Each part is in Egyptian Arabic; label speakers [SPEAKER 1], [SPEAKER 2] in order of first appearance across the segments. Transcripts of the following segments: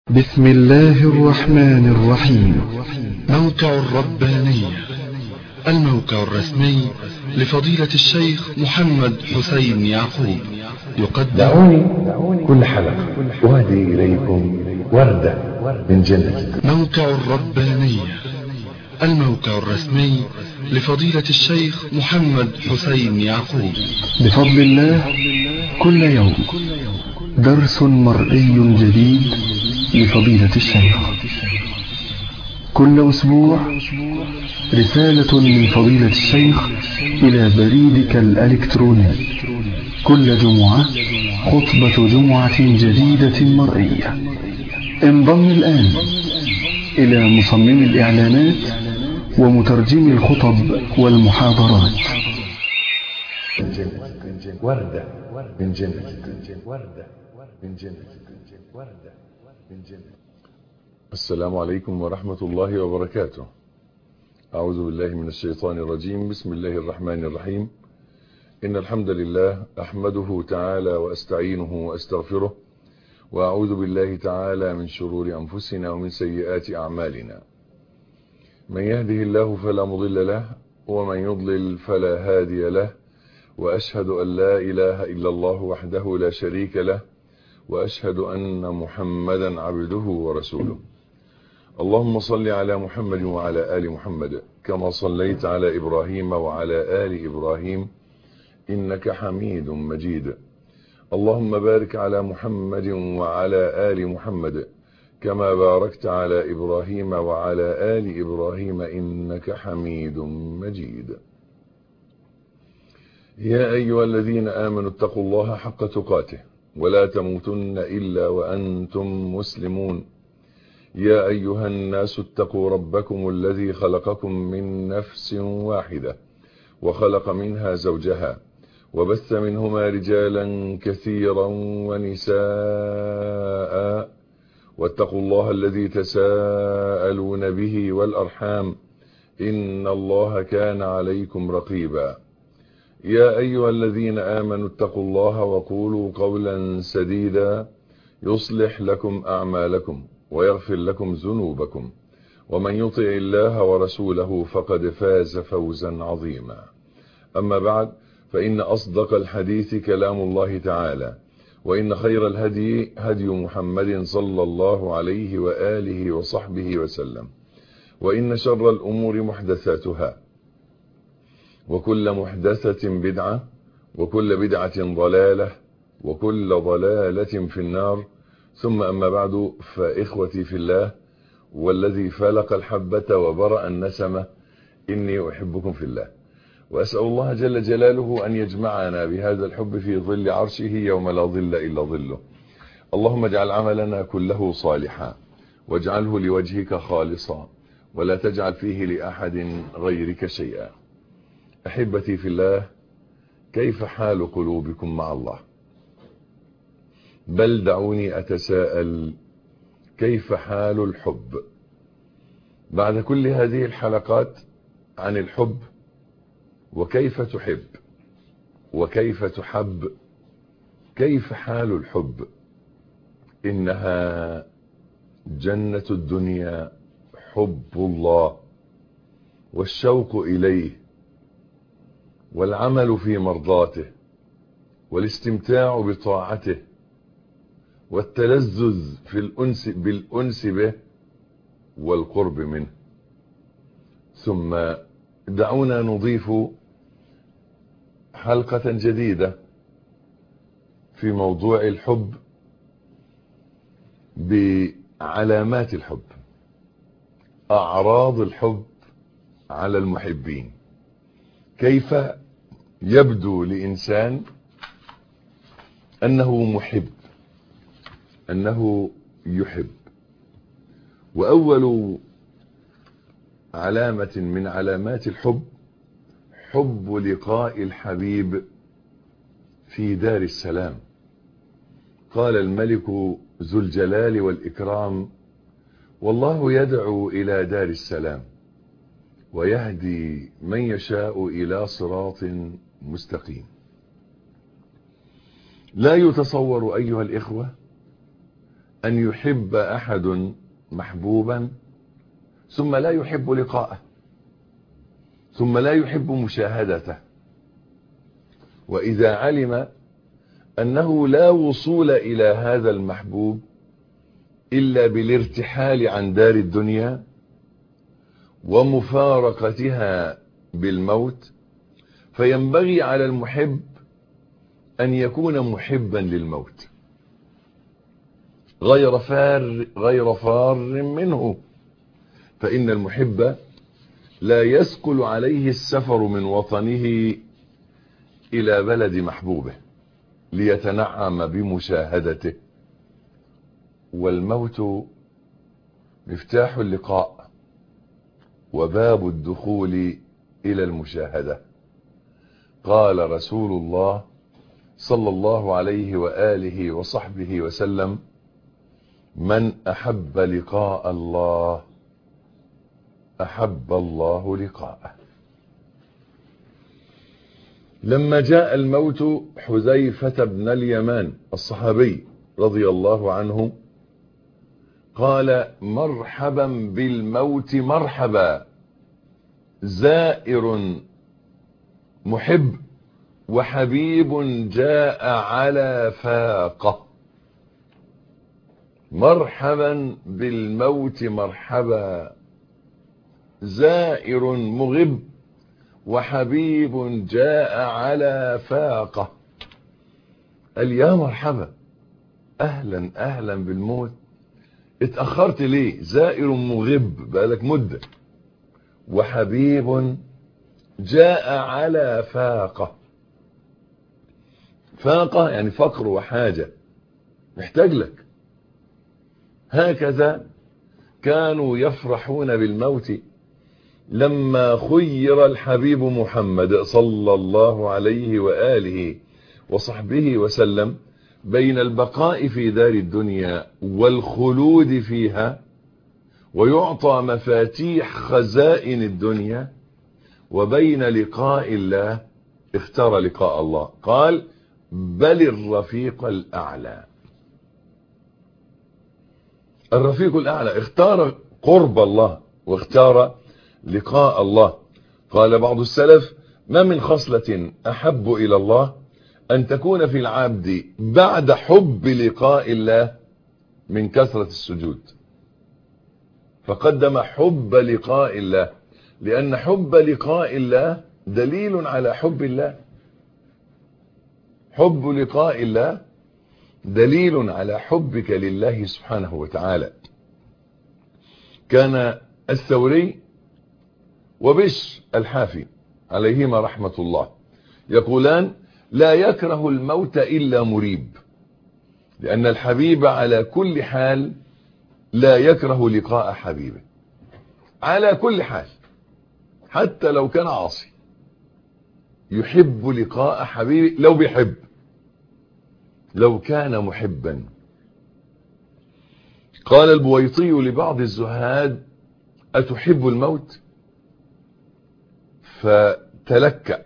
[SPEAKER 1] بسم الله الرحمن الرحيم
[SPEAKER 2] موقع الربانية الموقع الرسمي لفضيلة الشيخ محمد حسين يعقوب يقدم
[SPEAKER 3] دعوني كل حلقة أهدي إليكم وردة من جنة
[SPEAKER 2] موقع الربانية الموقع الرسمي لفضيلة الشيخ محمد حسين يعقوب
[SPEAKER 1] بفضل الله كل يوم درس مرئي جديد لفضيلة الشيخ كل أسبوع رسالة من فضيلة الشيخ إلى بريدك الإلكتروني كل جمعة خطبة جمعة جديدة مرئية انضم الآن إلى مصمم الإعلانات ومترجم الخطب والمحاضرات
[SPEAKER 3] وردة من جنة وردة من جنة وردة من جنة
[SPEAKER 4] السلام عليكم ورحمة الله وبركاته أعوذ بالله من الشيطان الرجيم بسم الله الرحمن الرحيم إن الحمد لله أحمده تعالى وأستعينه وأستغفره وأعوذ بالله تعالى من شرور أنفسنا ومن سيئات أعمالنا من يهده الله فلا مضل له ومن يضلل فلا هادي له وأشهد أن لا إله إلا الله وحده لا شريك له وأشهد أن محمدا عبده ورسوله اللهم صل على محمد وعلى آل محمد كما صليت على إبراهيم وعلى آل إبراهيم إنك حميد مجيد اللهم بارك على محمد وعلى آل محمد كما باركت على إبراهيم وعلى آل إبراهيم إنك حميد مجيد يا أيها الذين آمنوا اتقوا الله حق تقاته ولا تموتن إلا وأنتم مسلمون يا أيها الناس اتقوا ربكم الذي خلقكم من نفس واحدة وخلق منها زوجها وبث منهما رجالا كثيرا ونساء واتقوا الله الذي تساءلون به والأرحام إن الله كان عليكم رقيبا يا أيها الذين آمنوا اتقوا الله وقولوا قولا سديدا يصلح لكم أعمالكم ويغفر لكم ذنوبكم ومن يطع الله ورسوله فقد فاز فوزا عظيما أما بعد فإن أصدق الحديث كلام الله تعالى وإن خير الهدي هدي محمد صلى الله عليه وآله وصحبه وسلم وإن شر الأمور محدثاتها وكل محدثة بدعة وكل بدعة ضلالة وكل ضلالة في النار ثم أما بعد فإخوتي في الله والذي فلق الحبة وبرأ النسمة إني أحبكم في الله وأسأل الله جل جلاله أن يجمعنا بهذا الحب في ظل عرشه يوم لا ظل إلا ظله اللهم اجعل عملنا كله صالحا واجعله لوجهك خالصا ولا تجعل فيه لأحد غيرك شيئا أحبتي في الله كيف حال قلوبكم مع الله بل دعوني أتساءل كيف حال الحب بعد كل هذه الحلقات عن الحب وكيف تحب وكيف تحب كيف حال الحب إنها جنة الدنيا حب الله والشوق إليه والعمل في مرضاته والاستمتاع بطاعته والتلذذ في الأنس بالأنس به والقرب منه ثم دعونا نضيف حلقة جديدة في موضوع الحب بعلامات الحب أعراض الحب على المحبين كيف يبدو لإنسان أنه محب أنه يحب وأول علامة من علامات الحب حب لقاء الحبيب في دار السلام قال الملك ذو الجلال والإكرام والله يدعو إلى دار السلام ويهدي من يشاء إلى صراط مستقيم لا يتصور أيها الإخوة أن يحب أحد محبوبا ثم لا يحب لقاءه ثم لا يحب مشاهدته وإذا علم أنه لا وصول إلى هذا المحبوب إلا بالارتحال عن دار الدنيا ومفارقتها بالموت فينبغي على المحب أن يكون محبا للموت غير فار, غير فار منه فإن المحب لا يسكل عليه السفر من وطنه إلى بلد محبوبه ليتنعم بمشاهدته والموت مفتاح اللقاء وباب الدخول إلى المشاهدة قال رسول الله صلى الله عليه وآله وصحبه وسلم من أحب لقاء الله أحب الله لقاءه لما جاء الموت حذيفة بن اليمان الصحابي رضي الله عنه قال مرحبا بالموت مرحبا زائر محب وحبيب جاء على فاقه مرحبا بالموت مرحبا زائر مغب وحبيب جاء على فاقه قال يا مرحبا اهلا اهلا بالموت اتأخرت ليه زائر مغب بقالك مدة وحبيب جاء على فاقة فاقة يعني فقر وحاجة محتاج لك هكذا كانوا يفرحون بالموت لما خير الحبيب محمد صلى الله عليه وآله وصحبه وسلم بين البقاء في دار الدنيا والخلود فيها ويعطى مفاتيح خزائن الدنيا وبين لقاء الله اختار لقاء الله قال بل الرفيق الأعلى الرفيق الأعلى اختار قرب الله واختار لقاء الله قال بعض السلف ما من خصلة أحب إلى الله أن تكون في العبد بعد حب لقاء الله من كثرة السجود فقدم حب لقاء الله لأن حب لقاء الله دليل على حب الله حب لقاء الله دليل على حبك لله سبحانه وتعالى كان الثوري وبش الحافي عليهما رحمة الله يقولان لا يكره الموت إلا مريب لأن الحبيب على كل حال لا يكره لقاء حبيبه على كل حال حتى لو كان عاصي يحب لقاء حبيبه لو بيحب لو كان محبا قال البويطي لبعض الزهاد أتحب الموت فتلكأ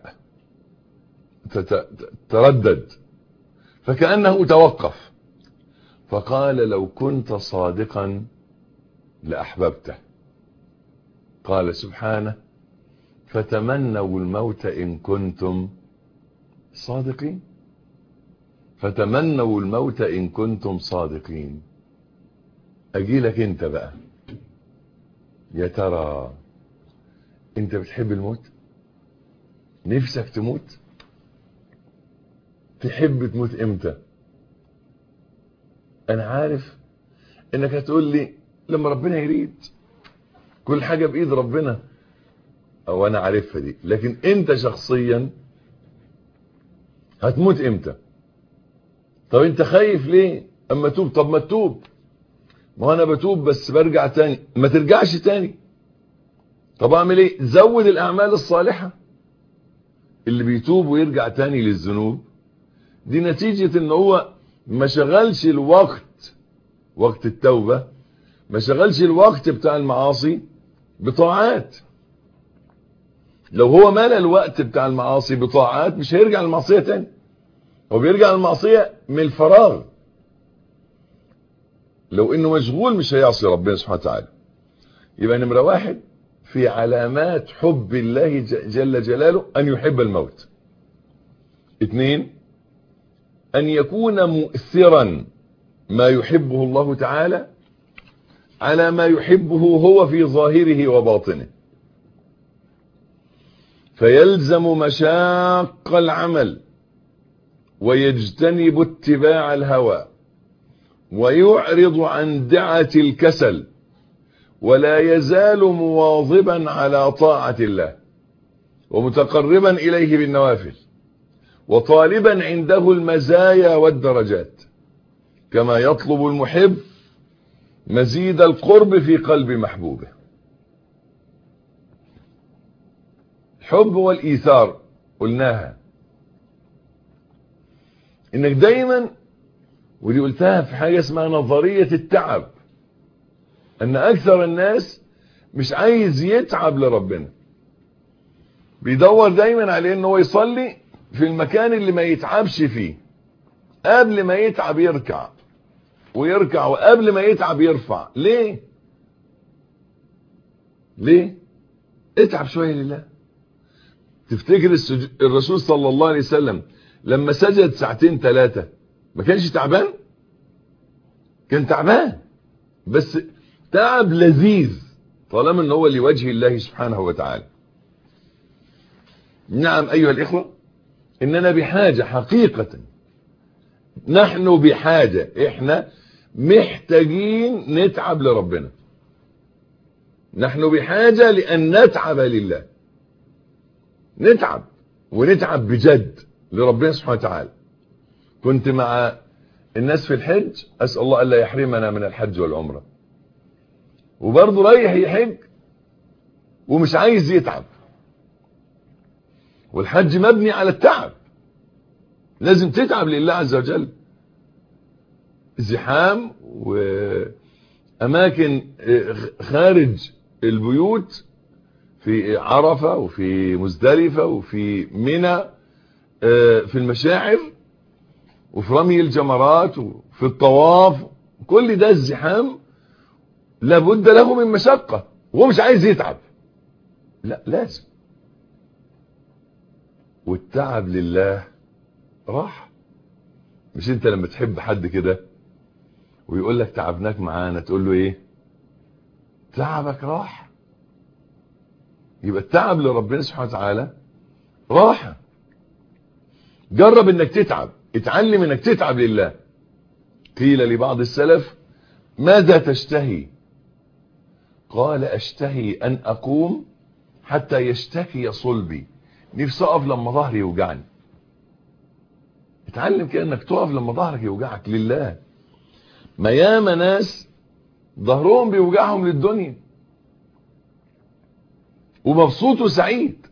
[SPEAKER 4] تردد فكأنه توقف فقال لو كنت صادقا لأحببته قال سبحانه فتمنوا الموت إن كنتم صادقين فتمنوا الموت إن كنتم صادقين أجيلك انت بقى يا ترى انت بتحب الموت نفسك تموت تحب تموت امتى انا عارف انك هتقول لي لما ربنا يريد كل حاجة بايد ربنا او انا عارفها دي لكن انت شخصيا هتموت امتى طب انت خايف ليه اما توب طب ما تتوب ما انا بتوب بس برجع تاني ما ترجعش تاني طب اعمل ايه زود الاعمال الصالحة اللي بيتوب ويرجع تاني للذنوب دي نتيجة ان هو ما شغلش الوقت وقت التوبة ما شغلش الوقت بتاع المعاصي بطاعات لو هو مال الوقت بتاع المعاصي بطاعات مش هيرجع المعصية تاني هو بيرجع المعصية من الفراغ لو انه مشغول مش هيعصي ربنا سبحانه وتعالى يبقى نمرة واحد في علامات حب الله جل جلاله ان يحب الموت اثنين ان يكون مؤثرا ما يحبه الله تعالى على ما يحبه هو في ظاهره وباطنه فيلزم مشاق العمل ويجتنب اتباع الهوى ويعرض عن دعة الكسل ولا يزال مواظبا على طاعة الله ومتقربا إليه بالنوافل وطالبا عنده المزايا والدرجات كما يطلب المحب مزيد القرب في قلب محبوبه الحب والإيثار قلناها انك دايما ودي قلتها في حاجة اسمها نظرية التعب ان اكثر الناس مش عايز يتعب لربنا بيدور دايما على ان هو يصلي في المكان اللي ما يتعبش فيه قبل ما يتعب يركع ويركع وقبل ما يتعب يرفع ليه ليه اتعب شوية لله تفتكر السج... الرسول صلى الله عليه وسلم لما سجد ساعتين ثلاثة ما كانش تعبان كان تعبان بس تعب لذيذ طالما ان هو لوجه الله سبحانه وتعالى نعم ايها الاخوة اننا بحاجة حقيقة نحن بحاجة احنا محتاجين نتعب لربنا نحن بحاجة لان نتعب لله نتعب ونتعب بجد لربنا سبحانه وتعالى كنت مع الناس في الحج اسال الله الا يحرمنا من الحج والعمره وبرضه رايح يحج ومش عايز يتعب والحج مبني على التعب لازم تتعب لله عز وجل زحام واماكن خارج البيوت في عرفة وفي مزدلفة وفي منى في المشاعر وفي رمي الجمرات وفي الطواف كل ده الزحام لابد له من مشقة وهو مش عايز يتعب لا لازم والتعب لله راح مش انت لما تحب حد كده ويقول لك تعبناك معانا تقول له ايه تعبك راح يبقى التعب لربنا سبحانه وتعالى راحة جرب انك تتعب اتعلم انك تتعب لله قيل لبعض السلف ماذا تشتهي قال اشتهي ان اقوم حتى يشتكي صلبي نفسي اقف لما ظهري يوجعني اتعلم كده انك تقف لما ظهرك يوجعك لله ما ياما ناس ظهرهم بيوجعهم للدنيا ومبسوط وسعيد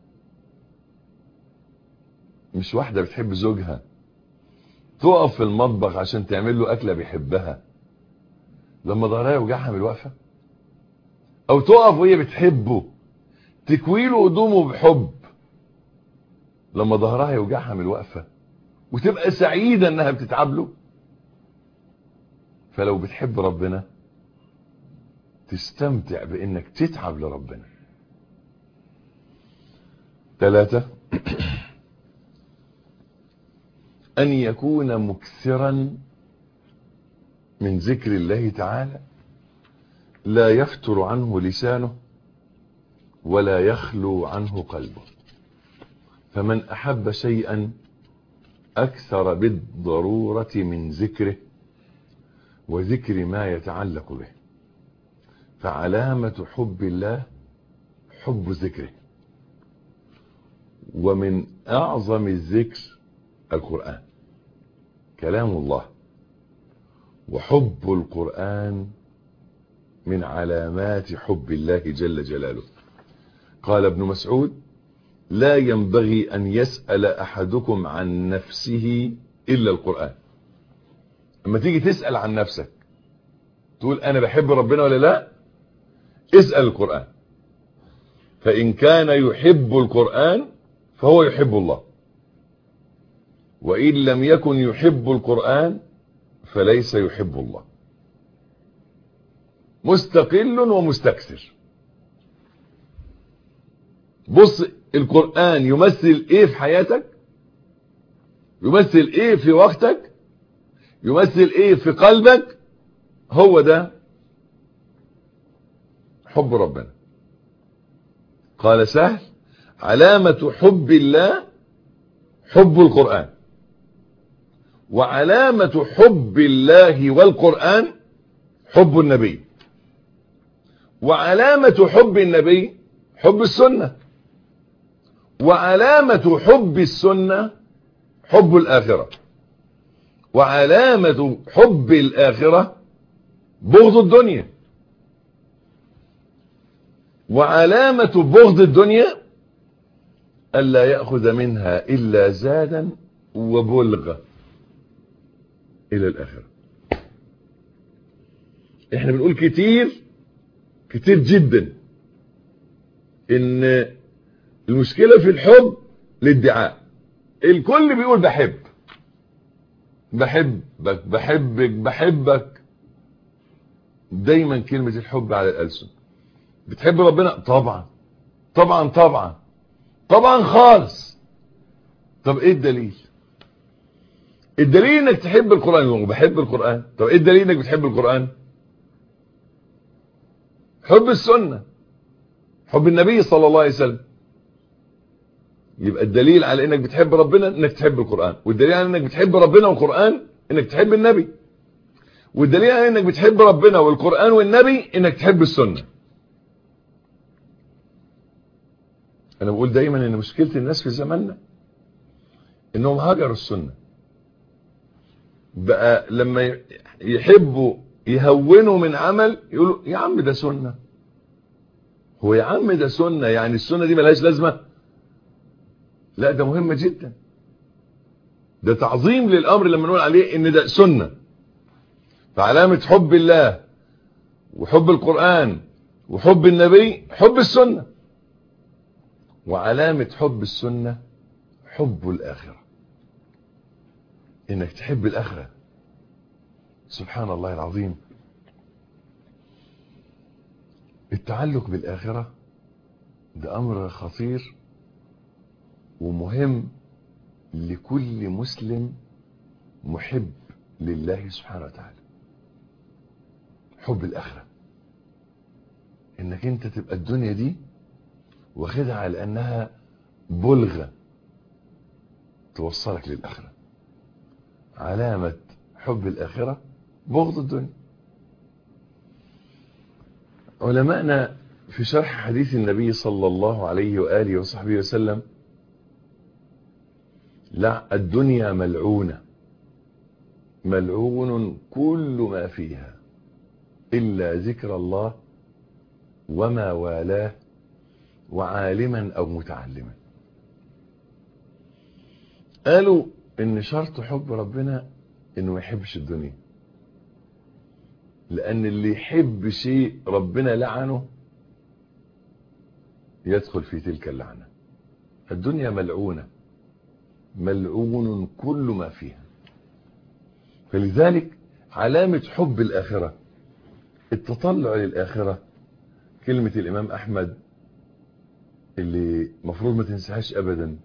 [SPEAKER 4] مش واحدة بتحب زوجها تقف في المطبخ عشان تعمل له أكلة بيحبها لما ظهرها يوجعها من الوقفة أو تقف وهي بتحبه تكوي له هدومه بحب لما ظهرها يوجعها من الوقفة وتبقى سعيدة انها بتتعب له فلو بتحب ربنا تستمتع بانك تتعب لربنا ثلاثة أن يكون مكثرا من ذكر الله تعالى لا يفتر عنه لسانه ولا يخلو عنه قلبه فمن أحب شيئا أكثر بالضرورة من ذكره وذكر ما يتعلق به فعلامة حب الله حب ذكره ومن أعظم الذكر القرآن كلام الله وحب القرآن من علامات حب الله جل جلاله قال ابن مسعود لا ينبغي أن يسأل أحدكم عن نفسه إلا القرآن اما تيجي تسأل عن نفسك تقول أنا بحب ربنا ولا لا اسأل القرآن فإن كان يحب القرآن فهو يحب الله وإن لم يكن يحب القرآن فليس يحب الله مستقل ومستكثر بص القرآن يمثل ايه في حياتك يمثل ايه في وقتك يمثل ايه في قلبك هو ده حب ربنا قال سهل علامة حب الله حب القرآن وعلامة حب الله والقرآن حب النبي وعلامة حب النبي حب السنة وعلامة حب السنة حب الآخرة وعلامة حب الآخرة بغض الدنيا وعلامة بغض الدنيا ألا يأخذ منها إلا زادا وبلغة إلى الآخرة احنا بنقول كتير كتير جدا ان المشكلة في الحب الادعاء الكل بيقول بحب بحبك بحبك بحبك دايما كلمة الحب على الألسن بتحب ربنا طبعا طبعا طبعا طبعا خالص طب ايه الدليل الدليل انك تحب القرآن وبحب القرآن طب ايه الدليل انك بتحب القرآن حب السنة حب النبي صلى الله عليه وسلم يبقى الدليل على انك بتحب ربنا انك تحب القرآن والدليل على انك بتحب ربنا والقرآن انك تحب النبي والدليل على انك بتحب ربنا والقرآن والنبي انك تحب السنة انا بقول دايما ان مشكلة الناس في زماننا انهم هجروا السنة بقى لما يحبوا يهونوا من عمل يقولوا يا عم ده سنة هو يا عم ده سنة يعني السنة دي ملهاش لازمة لا ده مهمة جدا ده تعظيم للأمر لما نقول عليه ان ده سنة فعلامة حب الله وحب القرآن وحب النبي حب السنة وعلامة حب السنة حب الآخرة انك تحب الآخرة سبحان الله العظيم التعلق بالآخرة ده أمر خطير ومهم لكل مسلم محب لله سبحانه وتعالى حب الآخرة انك انت تبقى الدنيا دي واخدها على انها بلغة توصلك للآخرة علامة حب الآخرة بغض الدنيا علماءنا في شرح حديث النبي صلى الله عليه وآله وصحبه وسلم لا الدنيا ملعونة ملعون كل ما فيها إلا ذكر الله وما والاه وعالما أو متعلما قالوا ان شرط حب ربنا انه ما يحبش الدنيا لان اللي يحب شيء ربنا لعنه يدخل في تلك اللعنة الدنيا ملعونة ملعون كل ما فيها فلذلك علامة حب الآخرة التطلع للآخرة كلمة الإمام أحمد اللي مفروض ما تنساهاش أبدا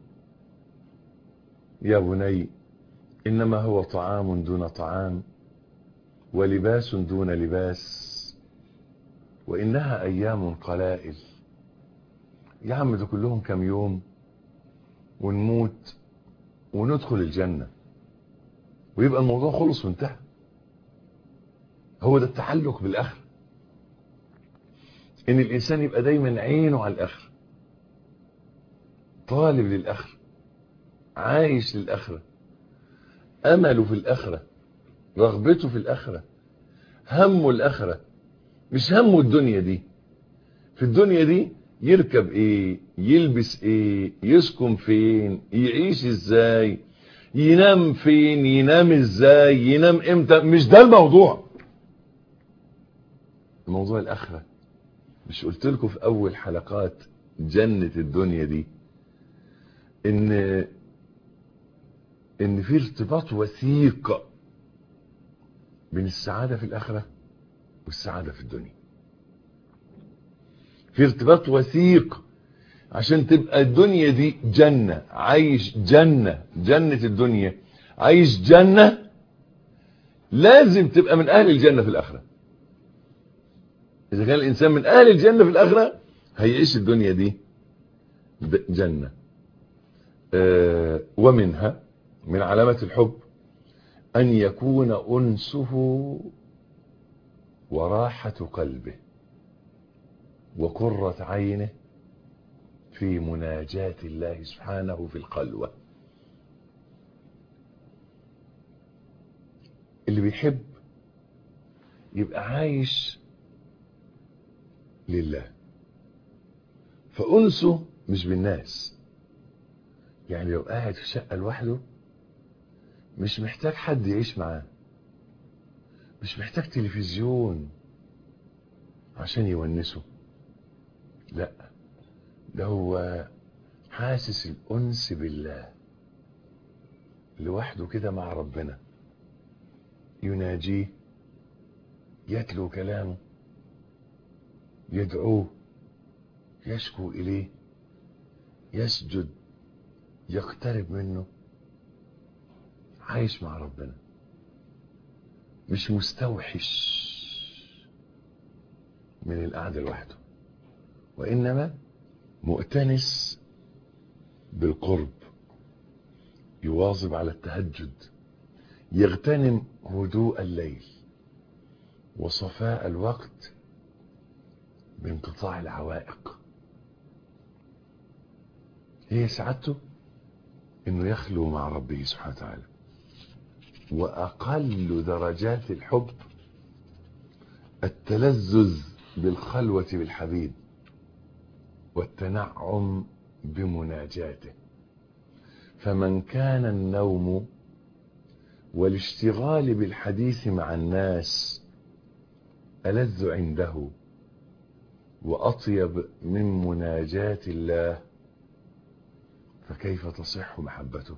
[SPEAKER 4] يا بني إنما هو طعام دون طعام ولباس دون لباس وإنها أيام قلائل يا عم ده كلهم كم يوم ونموت وندخل الجنة ويبقى الموضوع خلص وانتهى هو ده التحلق بالآخر ان الانسان يبقى دايما عينه على الاخر طالب للاخر عايش للاخره امله في الاخره رغبته في الاخره همه الاخره مش همه الدنيا دي في الدنيا دي يركب ايه يلبس ايه يسكن فين يعيش ازاي ينام فين ينام ازاي ينام امتى مش ده الموضوع موضوع الاخره مش قلت لكم في اول حلقات جنة الدنيا دي ان ان في ارتباط وثيق بين السعادة في الاخرة والسعادة في الدنيا في ارتباط وثيق عشان تبقى الدنيا دي جنة عايش جنة جنة الدنيا عايش جنة لازم تبقى من اهل الجنة في الاخرة اذا كان الانسان من اهل الجنة في الاخرة هيعيش الدنيا دي جنة آه ومنها من علامة الحب ان يكون انسه وراحة قلبه وقرة عينه في مناجاة الله سبحانه في الخلوة اللي بيحب يبقى عايش لله فأنسه مش بالناس يعني لو قاعد في شقة لوحده مش محتاج حد يعيش معاه مش محتاج تلفزيون عشان يونسه لا ده هو حاسس الأنس بالله لوحده كده مع ربنا يناجيه يتلو كلامه يدعوه يشكو إليه يسجد يقترب منه عايش مع ربنا مش مستوحش من القعدة لوحده وإنما مؤتنس بالقرب يواظب على التهجد يغتنم هدوء الليل وصفاء الوقت بانقطاع العوائق هي سعادته انه يخلو مع ربه سبحانه وتعالى واقل درجات الحب التلذذ بالخلوة بالحبيب والتنعم بمناجاته فمن كان النوم والاشتغال بالحديث مع الناس ألذ عنده وأطيب من مناجاة الله فكيف تصح محبته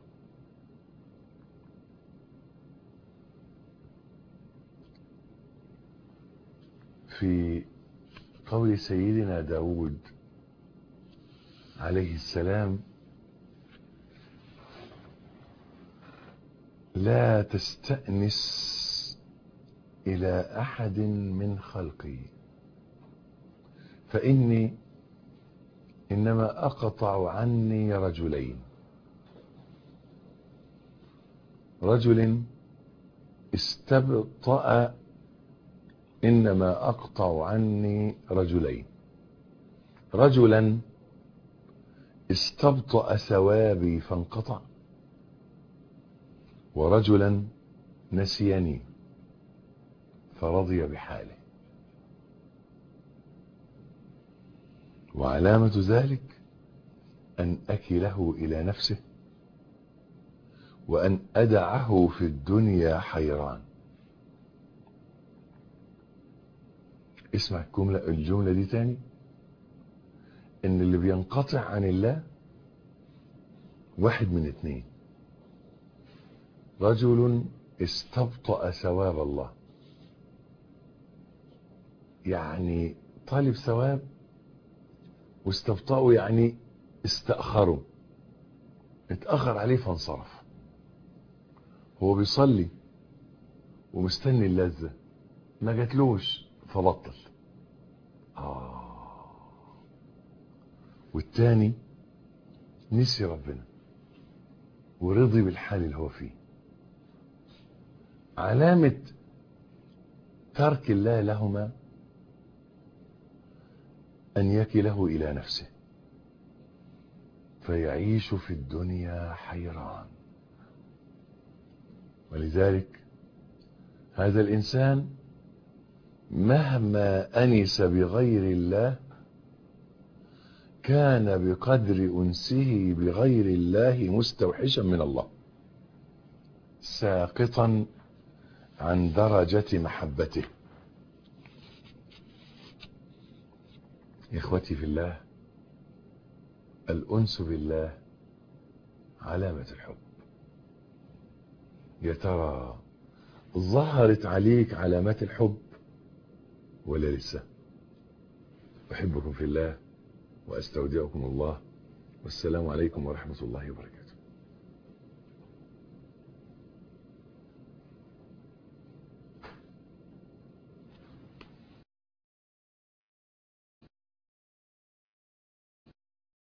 [SPEAKER 4] في قول سيدنا داود عليه السلام لا تستأنس إلى أحد من خلقي فإني إنما أقطع عني رجلين رجل استبطأ إنما أقطع عني رجلين رجلا استبطأ ثوابي فانقطع ورجلا نسيني فرضي بحاله وعلامة ذلك أن أكله إلى نفسه وأن أدعه في الدنيا حيران اسمع الجملة, الجملة دي تاني ان اللي بينقطع عن الله واحد من اتنين رجل استبطأ ثواب الله يعني طالب ثواب واستبطأه يعني استأخره اتأخر عليه فانصرف هو بيصلي ومستني اللذة ما جاتلوش فبطل آه والتاني نسي ربنا ورضي بالحال اللي هو فيه علامة ترك الله لهما أن يكله إلى نفسه فيعيش في الدنيا حيران ولذلك هذا الإنسان مهما أنس بغير الله كان بقدر أنسه بغير الله مستوحشا من الله ساقطا عن درجة محبته إخوتي في الله الأنس بالله علامة الحب يا ترى ظهرت عليك علامات الحب ولا لسه أحبكم في الله وأستودعكم الله والسلام عليكم ورحمة الله وبركاته